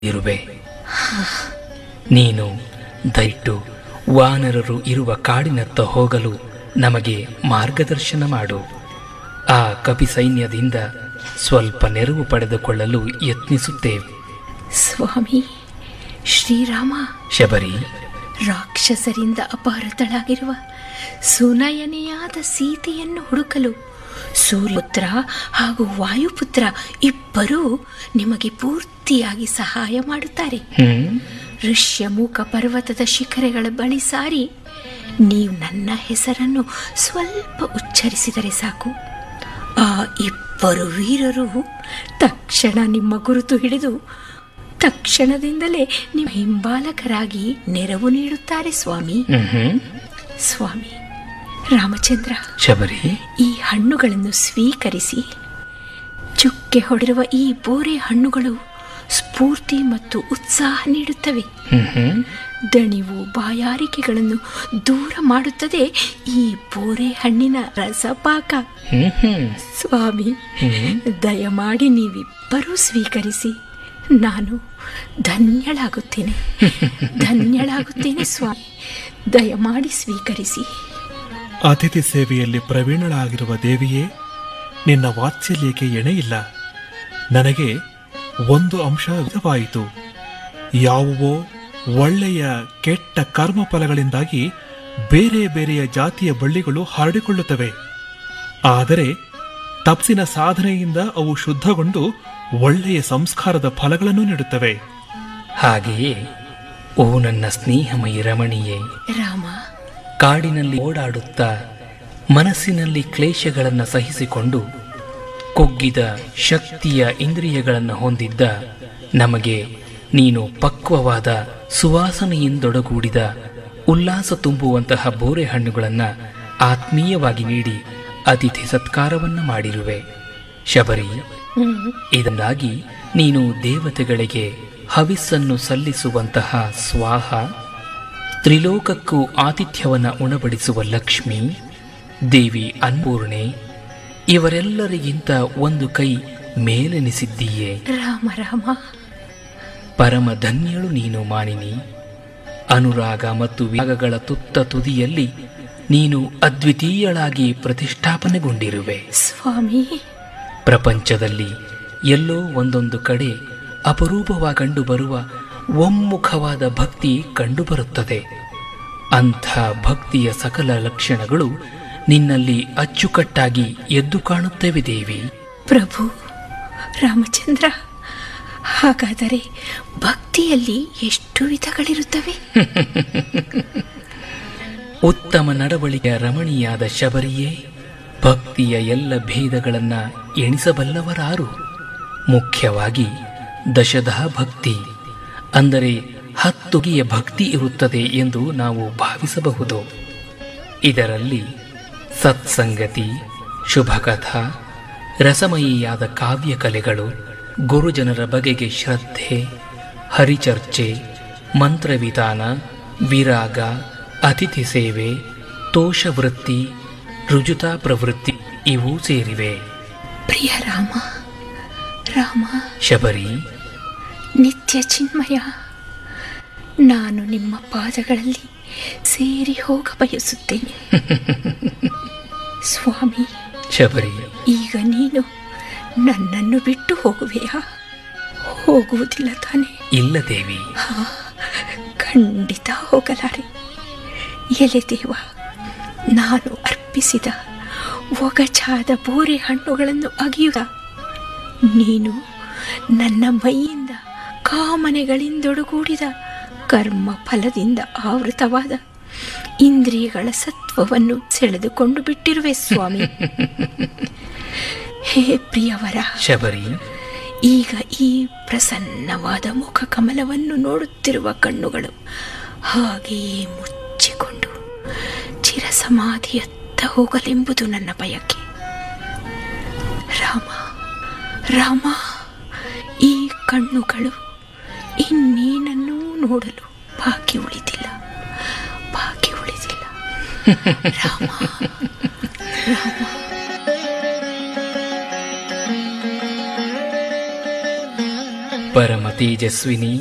ಇರುವೆ ನೀನು ದಯವಿಟ್ಟು ವಾನರರು ಇರುವ ಕಾಡಿನತ್ತ ಹೋಗಲು ನಮಗೆ ಮಾರ್ಗದರ್ಶನ ಮಾಡು ಆ ಕಪಿ ಸೈನ್ಯದಿಂದ ಸ್ವಲ್ಪ ನೆರವು ಪಡೆದುಕೊಳ್ಳಲು ಯತ್ನಿಸುತ್ತೇವೆ ಸ್ವಾಮಿ ಶ್ರೀರಾಮ ಶಬರಿ ರಾಕ್ಷಸರಿಂದ ಅಪಹೃತಳಾಗಿರುವ ಸುನಯನೆಯಾದ ಸೀತೆಯನ್ನು ಹುಡುಕಲು ಸೂರ್ಯಪುತ್ರ ಹಾಗೂ ವಾಯುಪುತ್ರ ಇಬ್ಬರೂ ನಿಮಗೆ ಪೂರ್ತಿಯಾಗಿ ಸಹಾಯ ಮಾಡುತ್ತಾರೆ ಹ್ಮ್ ಋಷ್ಯಮೂಕ ಪರ್ವತದ ಶಿಖರಗಳ ಬಳಿ ಸಾರಿ ನೀವು ನನ್ನ ಹೆಸರನ್ನು ಸ್ವಲ್ಪ ಉಚ್ಚರಿಸಿದರೆ ಸಾಕು ಆ ಇಬ್ಬರು ವೀರರು ತಕ್ಷಣ ನಿಮ್ಮ ಗುರುತು ಹಿಡಿದು ತಕ್ಷಣದಿಂದಲೇ ನಿಮ್ಮ ಹಿಂಬಾಲಕರಾಗಿ ನೆರವು ನೀಡುತ್ತಾರೆ ಸ್ವಾಮಿ ಹ್ಮ್ ಹ್ಮ್ ಸ್ವಾಮಿ ರಾಮಚಂದ್ರ ಶಬರಿ ಈ ಹಣ್ಣುಗಳನ್ನು ಸ್ವೀಕರಿಸಿ ಚುಕ್ಕೆ ಹೊಡೆರುವ ಈ ಬೋರೆ ಹಣ್ಣುಗಳು ಸ್ಫೂರ್ತಿ ಮತ್ತು ಉತ್ಸಾಹ ನೀಡುತ್ತವೆ ಹ್ಮ್ ಹ್ಮ್ ದಣಿವು ಬಾಯಾರಿಕೆಗಳನ್ನು ದೂರ ಮಾಡುತ್ತದೆ ಈ ಬೋರೆ ಹಣ್ಣಿನ ರಸಪಾಕ ಹ್ಮ್ ಹ್ಮ್ ಸ್ವಾಮಿ ಹ್ಮ್ ದಯಮಾಡಿ ನೀವಿಬ್ಬರೂ ಸ್ವೀಕರಿಸಿ ನಾನು ಧನ್ಯಳಾಗುತ್ತೇನೆ ಧನ್ಯಳಾಗುತ್ತೇನೆ ಸ್ವಾಮಿ ದಯಮಾಡಿ ಸ್ವೀಕರಿಸಿ ಅತಿಥಿ ಸೇವೆಯಲ್ಲಿ ಪ್ರವೀಣಳಾಗಿರುವ ದೇವಿಯೇ ನಿನ್ನ ವಾತ್ಸಲ್ಯಕ್ಕೆ ಎಣೆಯಿಲ್ಲ ನನಗೆ ಒಂದು ಅಂಶ ವಿಧವಾಯಿತು ಯಾವುವೋ ಒಳ್ಳೆಯ ಕೆಟ್ಟ ಕರ್ಮಫಲಗಳಿಂದಾಗಿ ಬೇರೆ ಬೇರೆಯ ಜಾತಿಯ ಬಳ್ಳಿಗಳು ಹರಡಿಕೊಳ್ಳುತ್ತವೆ ಆದರೆ ತಪ್ಸಿನ ಸಾಧನೆಯಿಂದ ಅವು ಶುದ್ಧಗೊಂಡು ಒಳ್ಳೆಯ ಸಂಸ್ಕಾರದ ಫಲಗಳನ್ನು ನೀಡುತ್ತವೆ ಹಾಗೆಯೇ ಓ ನನ್ನ ಸ್ನೇಹಮಯಿ ರಮಣಿಯೇ ರಾಮ ಕಾಡಿನಲ್ಲಿ ಓಡಾಡುತ್ತಾ ಮನಸ್ಸಿನಲ್ಲಿ ಕ್ಲೇಶಗಳನ್ನು ಸಹಿಸಿಕೊಂಡು ಕುಗ್ಗಿದ ಶಕ್ತಿಯ ಇಂದ್ರಿಯಗಳನ್ನು ಹೊಂದಿದ್ದ ನಮಗೆ ನೀನು ಪಕ್ವವಾದ ಸುವಾಸನೆಯಿಂದೊಡಗೂಡಿದ ಉಲ್ಲಾಸ ತುಂಬುವಂತಹ ಬೋರೆ ಹಣ್ಣುಗಳನ್ನು ಆತ್ಮೀಯವಾಗಿ ನೀಡಿ ಅತಿಥಿ ಸತ್ಕಾರವನ್ನು ಮಾಡಿರುವೆ ಶಬರಿ ಇದರಿಂದಾಗಿ ನೀನು ದೇವತೆಗಳಿಗೆ ಹವಿಸ್ಸನ್ನು ಸಲ್ಲಿಸುವಂತಹ ಸ್ವಾಹ ತ್ರಿಲೋಕಕ್ಕೂ ಆತಿಥ್ಯವನ್ನು ಉಣಬಡಿಸುವ ಲಕ್ಷ್ಮಿ ದೇವಿ ಅನ್ನಪೂರ್ಣೆ ಇವರೆಲ್ಲರಿಗಿಂತ ಒಂದು ಕೈ ಮೇಲೆನಿಸಿದ್ದೀಯೇ ರಾಮ ರಾಮ ಪರಮ ಧನ್ಯಳು ನೀನು ಮಾನಿನಿ ಅನುರಾಗ ಮತ್ತು ವಿರಾಗಗಳ ತುತ್ತ ತುದಿಯಲ್ಲಿ ನೀನು ಅದ್ವಿತೀಯಳಾಗಿ ಪ್ರತಿಷ್ಠಾಪನೆಗೊಂಡಿರುವೆ ಸ್ವಾಮಿ ಪ್ರಪಂಚದಲ್ಲಿ ಎಲ್ಲೋ ಒಂದೊಂದು ಕಡೆ ಅಪರೂಪವಾಗಿ ಕಂಡುಬರುವ ಒಮ್ಮುಖವಾದ ಭಕ್ತಿ ಕಂಡುಬರುತ್ತದೆ ಅಂಥ ಭಕ್ತಿಯ ಸಕಲ ಲಕ್ಷಣಗಳು ನಿನ್ನಲ್ಲಿ ಅಚ್ಚುಕಟ್ಟಾಗಿ ಎದ್ದು ಕಾಣುತ್ತವೆ ದೇವಿ ಪ್ರಭು ರಾಮಚಂದ್ರ ಹಾಗಾದರೆ ಭಕ್ತಿಯಲ್ಲಿ ಎಷ್ಟು ವಿಧಗಳಿರುತ್ತವೆ ಉತ್ತಮ ನಡವಳಿಕೆಯ ರಮಣೀಯಾದ ಶಬರಿಯೇ ಭಕ್ತಿಯ ಎಲ್ಲ ಭೇದಗಳನ್ನ ಎಣಿಸಬಲ್ಲವರಾರು ಮುಖ್ಯವಾಗಿ ದಶಧ ಭಕ್ತಿ ಅಂದರೆ ಹತ್ತುಗಿಯ ಭಕ್ತಿ ಇರುತ್ತದೆ ಎಂದು ನಾವು ಭಾವಿಸಬಹುದು ಇದರಲ್ಲಿ ಸತ್ಸಂಗತಿ ಶುಭಕಥಾ ರಸಮಯಿಯಾದ ಕಾವ್ಯ ಕಲೆಗಳು ಗುರುಜನರ ಬಗೆಗೆ ಶ್ರದ್ಧೆ ಹರಿಚರ್ಚೆ ಮಂತ್ರವಿಧಾನ ವಿರಾಗ ಅತಿಥಿ ಸೇವೆ ತೋಷವೃತ್ತಿ ರುಜುತಾ ಪ್ರವೃತ್ತಿ ಇವು ಸೇರಿವೆ ಪ್ರಿಯ ರಾಮ ರಾಮ ಶಬರಿ ನಿತ್ಯ ಚಿನ್ಮಯ ನಾನು ನಿಮ್ಮ ಪಾದಗಳಲ್ಲಿ ಸೇರಿ ಹೋಗ ಬಯಸುತ್ತೇನೆ ಸ್ವಾಮಿ ಶಬರಿ ಈಗ ನೀನು ನನ್ನನ್ನು ಬಿಟ್ಟು ಹೋಗುವೆಯಾ ಹೋಗುವುದಿಲ್ಲ ತಾನೆ ಇಲ್ಲ ದೇವಿ ಖಂಡಿತ ಹೋಗಲಾರೆ ಎಲೆ ದೇವ ನಾನು ಅರ್ಪಿಸಿದ ಒಗಚಾದ ಬೋರೆ ಹಣ್ಣುಗಳನ್ನು ಅಗಿಯುವ ನೀನು ನನ್ನ ಮೈಯಿಂದ ಕಾಮನೆಗಳಿಂದೊಡಗೂಡಿದ ಕರ್ಮ ಫಲದಿಂದ ಆವೃತವಾದ ಇಂದ್ರಿಯಗಳ ಸತ್ವವನ್ನು ಸೆಳೆದುಕೊಂಡು ಬಿಟ್ಟಿರುವೆ ಸ್ವಾಮಿ ಹೇ ಪ್ರಿಯವರ ಶಬರಿ ಈಗ ಈ ಪ್ರಸನ್ನವಾದ ಮುಖ ಕಮಲವನ್ನು ನೋಡುತ್ತಿರುವ ಕಣ್ಣುಗಳು ಹಾಗೆಯೇ ಮುಚ್ಚಿಕೊಂಡು ಚಿರಸಮಾಧಿಯತ್ತ ಹೋಗಲೆಂಬುದು ನನ್ನ ಬಯಕೆ ರಾಮ ರಾಮ ಈ ಕಣ್ಣುಗಳು ಇನ್ನೇನನ್ನೂ ನೋಡಲು ಬಾಕಿ ಉಳಿದಿಲ್ಲ ಬಾಕಿ ಉಳಿದಿಲ್ಲ ರಾಮ ರಾಮ ಪರಮ ತೇಜಸ್ವಿನಿ